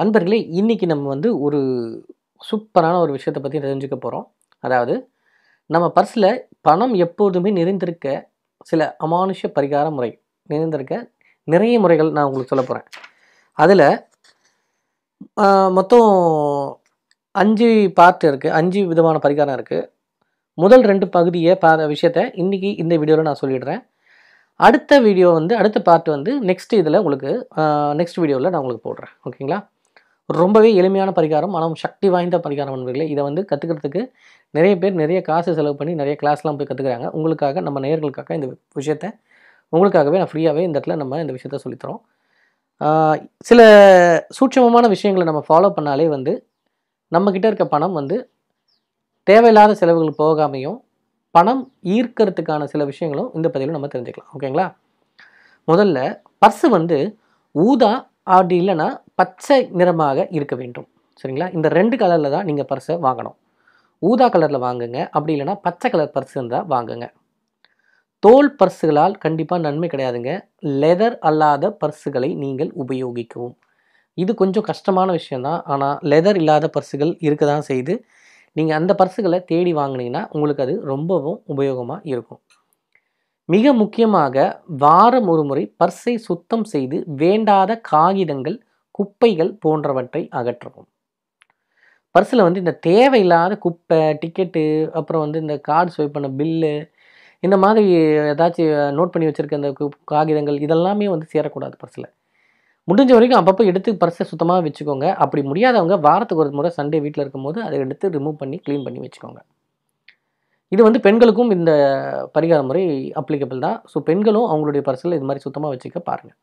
அன்பர்களே இன்னைக்கு நம்ம வந்து ஒரு சூப்பரான ஒரு விஷயத்தை பற்றி தெரிஞ்சுக்க போகிறோம் அதாவது நம்ம பர்ஸில் பணம் எப்போதுமே நிறைந்திருக்க சில அமானுஷ பரிகார முறை நிறைந்திருக்க நிறைய முறைகள் நான் உங்களுக்கு சொல்ல போகிறேன் அதில் மொத்தம் அஞ்சு பார்ட் இருக்குது அஞ்சு விதமான பரிகாரம் இருக்குது முதல் ரெண்டு பகுதியை பா விஷயத்த இன்றைக்கி இந்த வீடியோவில் நான் சொல்லிடுறேன் அடுத்த வீடியோ வந்து அடுத்த பார்ட் வந்து நெக்ஸ்ட் இதில் உங்களுக்கு நெக்ஸ்ட் வீடியோவில் நான் உங்களுக்கு போடுறேன் ஓகேங்களா ரொம்பவே எளிமையான பரிகாரம் ஆனால் சக்தி வாய்ந்த பரிகாரம் நண்பர்களே இதை வந்து கற்றுக்கிறதுக்கு நிறைய பேர் நிறைய காசு செலவு பண்ணி நிறைய கிளாஸ்லாம் போய் கற்றுக்குறாங்க உங்களுக்காக நம்ம நேயர்களுக்காக இந்த விஷயத்த உங்களுக்காகவே நான் ஃப்ரீயாகவே இந்த இடத்துல நம்ம இந்த விஷயத்த சொல்லித்தரோம் ஆஹ் சில சூட்சமமான விஷயங்களை நம்ம ஃபாலோ பண்ணாலே வந்து நம்மக்கிட்ட இருக்க பணம் வந்து தேவையில்லாத செலவுகள் போகாமையும் பணம் ஈர்க்கறதுக்கான சில விஷயங்களும் இந்த பதிவில் நம்ம தெரிஞ்சுக்கலாம் ஓகேங்களா முதல்ல பர்ஸு வந்து ஊதா அப்படி இல்லைன்னா பச்சை நிறமாக இருக்க வேண்டும் சரிங்களா இந்த ரெண்டு கலரில் தான் நீங்கள் பர்ஸை வாங்கணும் ஊதா கலரில் வாங்குங்க அப்படி இல்லைன்னா பச்சை கலர் பர்ஸ் இருந்தால் வாங்குங்க தோல் பர்ஸுகளால் கண்டிப்பாக நன்மை கிடையாதுங்க லெதர் அல்லாத பர்ஸுகளை நீங்கள் உபயோகிக்கவும் இது கொஞ்சம் கஷ்டமான விஷயந்தான் ஆனால் லெதர் இல்லாத பர்ஸுகள் இருக்க தான் செய்து நீங்கள் அந்த பர்ஸுகளை தேடி வாங்குனீங்கன்னா உங்களுக்கு அது ரொம்பவும் உபயோகமாக இருக்கும் மிக முக்கியமாக வாரம் ஒரு முறை பர்ஸை சுத்தம் செய்து வேண்டாத காகிதங்கள் குப்பைகள் போன்றவற்றை அகற்றவும் பர்ஸில் வந்து இந்த தேவையில்லாத குப்பை டிக்கெட்டு அப்புறம் வந்து இந்த கார்டு ஸ்வைப் பண்ண பில்லு இந்த மாதிரி ஏதாச்சும் நோட் பண்ணி வச்சுருக்க இந்த கு- காகிதங்கள் இதெல்லாமே வந்து சேரக்கூடாது பர்ஸில் முடிஞ்ச வரைக்கும் அப்பப்போ எடுத்து பர்ஸை சுத்தமாக வச்சுக்கோங்க அப்படி முடியாதவங்க வாரத்துக்கு ஒரு முறை சண்டே வீட்டில் இருக்கும்போது அதை எடுத்து ரிமூவ் பண்ணி க்ளீன் பண்ணி வச்சுக்கோங்க இது வந்து பெண்களுக்கும் இந்த பரிகார முறை அப்ளிகபிள் தான் ஸோ பெண்களும் அவங்களுடைய பர்ஸில் இது மாதிரி சுத்தமாக வச்சுக்க பாருங்கள்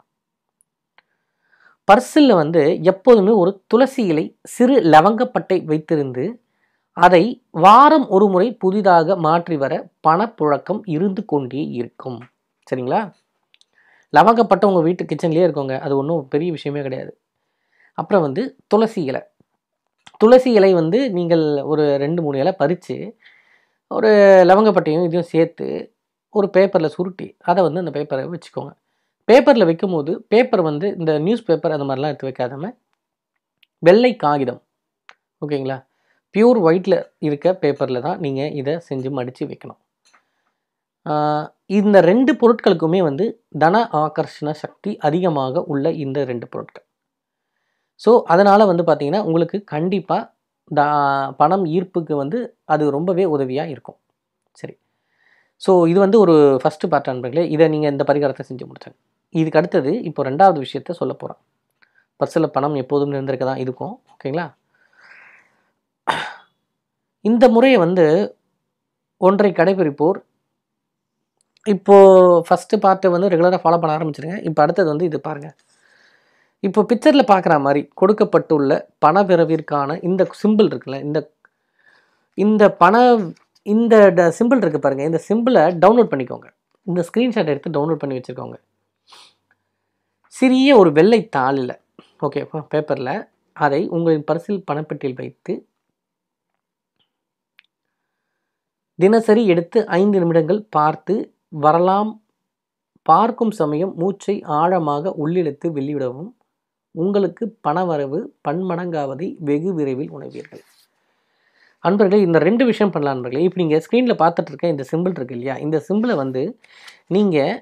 பர்ஸில் வந்து எப்போதுமே ஒரு துளசி இலை சிறு லவங்கப்பட்டை வைத்திருந்து அதை வாரம் ஒரு முறை புதிதாக மாற்றி வர பணப்புழக்கம் இருந்து கொண்டே இருக்கும் சரிங்களா லவங்கப்பட்டை உங்கள் வீட்டு கிச்சன்லேயே இருக்கோங்க அது ஒன்றும் பெரிய விஷயமே கிடையாது அப்புறம் வந்து துளசி இலை துளசி இலை வந்து நீங்கள் ஒரு ரெண்டு மூணு இலை பறித்து ஒரு லவங்கப்பட்டையும் இதையும் சேர்த்து ஒரு பேப்பரில் சுருட்டி அதை வந்து அந்த பேப்பரை வச்சுக்கோங்க பேப்பரில் வைக்கும்போது பேப்பர் வந்து இந்த நியூஸ் பேப்பர் அந்த மாதிரிலாம் எடுத்து வைக்காதாம வெள்ளை காகிதம் ஓகேங்களா பியூர் ஒயிட்டில் இருக்க பேப்பரில் தான் நீங்கள் இதை செஞ்சு மடித்து வைக்கணும் ஆஹ் இந்த ரெண்டு பொருட்களுக்குமே வந்து தன ஆகர்ஷண சக்தி அதிகமாக உள்ள இந்த ரெண்டு பொருட்கள் ஸோ அதனால் வந்து பார்த்தீங்கன்னா உங்களுக்கு கண்டிப்பாக த பணம் ஈர்ப்புக்கு வந்து அது ரொம்பவே உதவியாக இருக்கும் சரி ஸோ இது வந்து ஒரு ஃபஸ்ட்டு பார்ட் நண்பர்களே இதை நீங்கள் இந்த பரிகாரத்தை செஞ்சு முடிச்சாங்க இதுக்கு அடுத்தது இப்போ ரெண்டாவது விஷயத்த சொல்ல போகிறேன் பர்ஸில் பணம் எப்போதும் இருந்திருக்க தான் இருக்கும் ஓகேங்களா இந்த முறையை வந்து ஒன்றை கடைபிடிப்போர் இப்போது ஃபஸ்ட்டு பார்ட்டை வந்து ரெகுலராக ஃபாலோ பண்ண ஆரம்பிச்சிருங்க இப்போ அடுத்தது வந்து இது பாருங்கள் இப்போ பிக்சரில் பார்க்குற மாதிரி கொடுக்கப்பட்டுள்ள பணப்பிறவிற்கான இந்த சிம்பிள் இருக்குல்ல இந்த இந்த பண இந்த சிம்பிள் இருக்குது பாருங்கள் இந்த சிம்பிளை டவுன்லோட் பண்ணிக்கோங்க இந்த ஸ்க்ரீன்ஷாட் எடுத்து டவுன்லோட் பண்ணி வச்சுக்கோங்க சிறிய ஒரு வெள்ளை தாளில் ஓகே பேப்பரில் அதை உங்களின் பர்சில் பணப்பெட்டியில் வைத்து தினசரி எடுத்து ஐந்து நிமிடங்கள் பார்த்து வரலாம் பார்க்கும் சமயம் மூச்சை ஆழமாக உள்ளிழுத்து வெளியிடவும் உங்களுக்கு பணவரவு பன்மடங்காவதை வெகு விரைவில் உணர்வீர்கள் அன்பர்களே இந்த ரெண்டு விஷயம் பண்ணலாம் அன்பர்களே இப்போ நீங்கள் ஸ்க்ரீனில் பார்த்துட்டு இருக்க இந்த சிம்பிள் இருக்கு இல்லையா இந்த சிம்பிளை வந்து நீங்கள்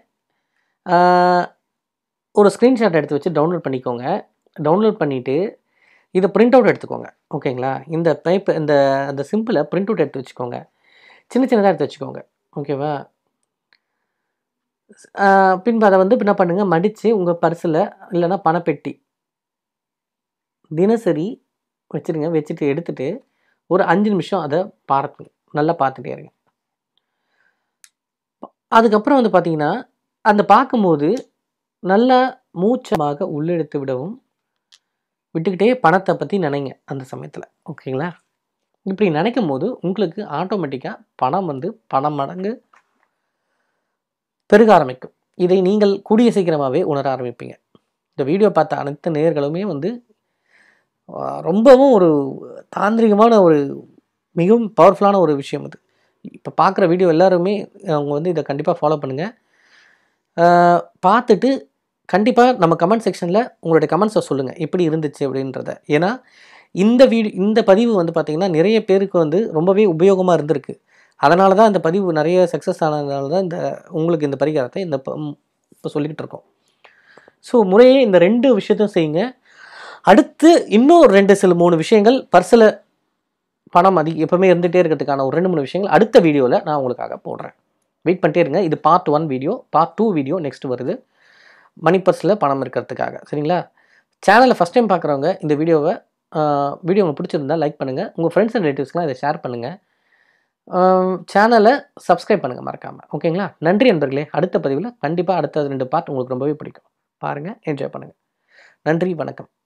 ஒரு ஸ்க்ரீன்ஷாட் எடுத்து வச்சு டவுன்லோட் பண்ணிக்கோங்க டவுன்லோட் பண்ணிவிட்டு இதை பிரிண்ட் அவுட் எடுத்துக்கோங்க ஓகேங்களா இந்த டைப் இந்த அந்த சிம்பிளை பிரிண்ட் அவுட் எடுத்து வச்சுக்கோங்க சின்ன சின்னதாக எடுத்து வச்சுக்கோங்க ஓகேவா ஆஹ் பின்பு அதை வந்து என்ன பண்ணுங்கள் மடித்து உங்கள் பர்ஸில் இல்லைன்னா பணப்பெட்டி தினசரி வச்சுருங்க வச்சுட்டு எடுத்துட்டு ஒரு அஞ்சு நிமிஷம் அதை பார்த்து நல்லா பார்த்துட்டே இருங்க அதுக்கப்புறம் வந்து பார்த்தீங்கன்னா அந்த பார்க்கும்போது நல்லா மூச்சமாக உள்ளெடுத்து விடவும் விட்டுக்கிட்டே பணத்தை பற்றி நினைங்க அந்த சமயத்தில் ஓகேங்களா இப்படி நினைக்கும் போது உங்களுக்கு ஆட்டோமேட்டிக்காக பணம் வந்து பணம் மடங்கு பெருக ஆரம்பிக்கும் இதை நீங்கள் கூடிய சீக்கிரமாகவே உணர ஆரம்பிப்பீங்க இந்த வீடியோ பார்த்த அனைத்து நேயர்களுமே வந்து ஆஹ், ரொம்பவும் ஒரு தாந்திரிகமான ஒரு மிகவும் பவர்ஃபுல்லான ஒரு விஷயம் அது இப்போ பார்க்குற வீடியோ எல்லாருமே அவங்க வந்து இதை கண்டிப்பாக ஃபாலோ பண்ணுங்கள் பார்த்துட்டு கண்டிப்பாக நம்ம கமெண்ட் செக்ஷனில் உங்களுடைய கமெண்ட்ஸை சொல்லுங்கள் எப்படி இருந்துச்சு அப்படின்றத ஏன்னா இந்த வீடியோ இந்த பதிவு வந்து பார்த்திங்கன்னா நிறைய பேருக்கு வந்து ரொம்பவே உபயோகமாக இருந்திருக்கு அதனால தான் இந்த பதிவு நிறைய சக்ஸஸ் ஆனதுனால தான் இந்த உங்களுக்கு இந்த பரிகாரத்தை இந்த இப்போ சொல்லிக்கிட்டு இருக்கோம் ஸோ முறையே இந்த ரெண்டு விஷயத்தையும் செய்யுங்க அடுத்து இன்னும் ரெண்டு சில மூணு விஷயங்கள் பர்சில் பணம் அதிக எப்பவுமே இருந்துகிட்டே இருக்கிறதுக்கான ஒரு ரெண்டு மூணு விஷயங்கள் அடுத்த வீடியோவில் நான் உங்களுக்காக போடுறேன் வெயிட் பண்ணிட்டே இருங்க இது part one video part two video next வருது மணி பர்ஸில் பணம் இருக்கிறதுக்காக சரிங்களா சேனலை ஃபஸ்ட் டைம் பார்க்குறவங்க இந்த வீடியோவை வீடியோ உங்களுக்கு பிடிச்சிருந்தா லைக் பண்ணுங்கள் உங்கள் ஃப்ரெண்ட்ஸ் அண்ட் ரிலேட்டிவ்ஸ்லாம் இதை ஷேர் பண்ணுங்கள் சேனலை சப்ஸ்கிரைப் பண்ணுங்கள் மறக்காமல் ஓகேங்களா நன்றி நண்பர்களே அடுத்த பதிவில் கண்டிப்பாக அடுத்த ரெண்டு பார்ட் உங்களுக்கு ரொம்பவே பிடிக்கும் பாருங்கள் என்ஜாய் பண்ணுங்கள் நன்றி வணக்கம்